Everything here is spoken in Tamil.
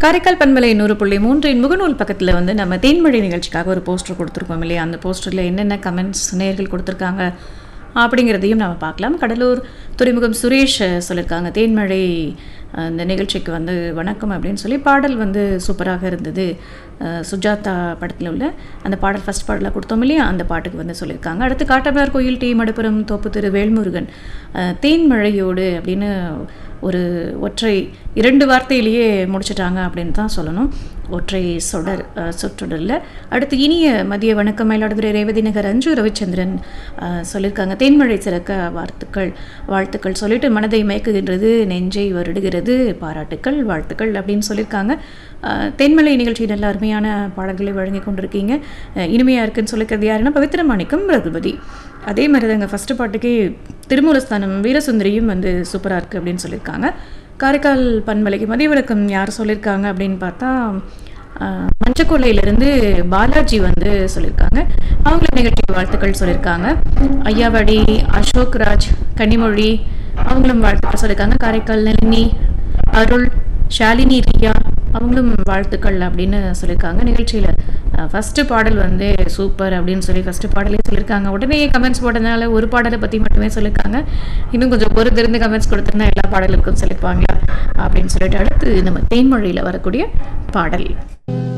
காரைக்கால் பண்பலை நூறு புள்ளி மூன்றின் முகநூல் பக்கத்தில் வந்து நம்ம தேன்மொழி நிகழ்ச்சிக்காக ஒரு போஸ்டர் கொடுத்துருக்கோம் இல்லையா அந்த போஸ்டரில் என்னென்ன கமெண்ட்ஸ் நேர்கள் கொடுத்துருக்காங்க அப்படிங்கிறதையும் நம்ம பார்க்கலாம் கடலூர் துறைமுகம் சுரேஷ் அஹ், சொல்லியிருக்காங்க தேன்மழை அஹ், இந்த நிகழ்ச்சிக்கு வந்து வணக்கம் அப்படின்னு சொல்லி பாடல் வந்து சூப்பராக இருந்தது அஹ், சுஜாதா படத்தில் உள்ள அந்த பாடல் ஃபர்ஸ்ட் பாடலாக கொடுத்தோம் இல்லையா அந்த பாட்டுக்கு வந்து சொல்லியிருக்காங்க அடுத்து காட்டமனார் கோயில் டி மடுப்புறம் தோப்பு திரு வேல்முருகன் அஹ், தேன்மழையோடு அப்படின்னு ஒரு ஒற்றை இரண்டு வார்த்தையிலேயே முடிச்சிட்டாங்க அப்படின்னு தான் சொல்லணும் ஒற்றை சொடர் அஹ், சொற்றொடரில் அடுத்து இனிய மதிய வணக்கம் மயிலாடுதுறை ரேவதி நகர் அஞ்சு ரவிச்சந்திரன் அஹ், சொல்லியிருக்காங்க தேன்மழை சிறக்க வாழ்த்துக்கள் வாழ்த்துக்கள் சொல்லிட்டு மனதை மயக்குகின்றது நெஞ்சை வருடுகிறது பாராட்டுக்கள் வாழ்த்துக்கள் அப்படின்னு சொல்லியிருக்காங்க அஹ், தென்மலை நிகழ்ச்சி நல்ல அருமையான பாடல்களை வழங்கி கொண்டிருக்கீங்க அஹ், இனிமையா இருக்குன்னு சொல்லிக்கிறது யாருன்னா பவித்திரமாணிக்கம் ரகுபதி அதே மாதிரி தாங்க ஃபஸ்ட்டு பாட்டுக்கே திருமூலஸ்தானம் வீரசுந்தரியும் வந்து சூப்பராக இருக்குது அப்படின்னு சொல்லியிருக்காங்க காரைக்கால் பண்பலைக்கு மதிய விளக்கம் யார் சொல்லியிருக்காங்க அப்படின்னு பார்த்தா ஆஹ், மஞ்சக்கொல்லையிலிருந்து பாலாஜி வந்து சொல்லியிருக்காங்க அவங்கள நிகழ்ச்சிக்கு வாழ்த்துக்கள் சொல்லியிருக்காங்க ஐயாவடி அசோக் ராஜ் கனிமொழி அவங்களும் வாழ்த்துக்கள் சொல்லியிருக்காங்க காரைக்கால் நளினி அருள் ஷாலினி ரியா அவங்களும் வாழ்த்துக்கள் அப்படின்னு சொல்லியிருக்காங்க நிகழ்ச்சியில் ஃபஸ்ட்டு பாடல் வந்து சூப்பர் அப்படின்னு சொல்லி ஃபஸ்ட்டு பாடலே சொல்லியிருக்காங்க உடனே கமெண்ட்ஸ் போட்டதுனால ஒரு பாடலை பற்றி மட்டுமே சொல்லியிருக்காங்க இன்னும் கொஞ்சம் பொறுத்திருந்து கமெண்ட்ஸ் கொடுத்துருந்தா எல்லா பாடலுக்கும் சொல்லியிருப்பாங்களா அப்படின்னு சொல்லிட்டு அடுத்து நம்ம தேன்மொழியில் வரக்கூடிய பாடல்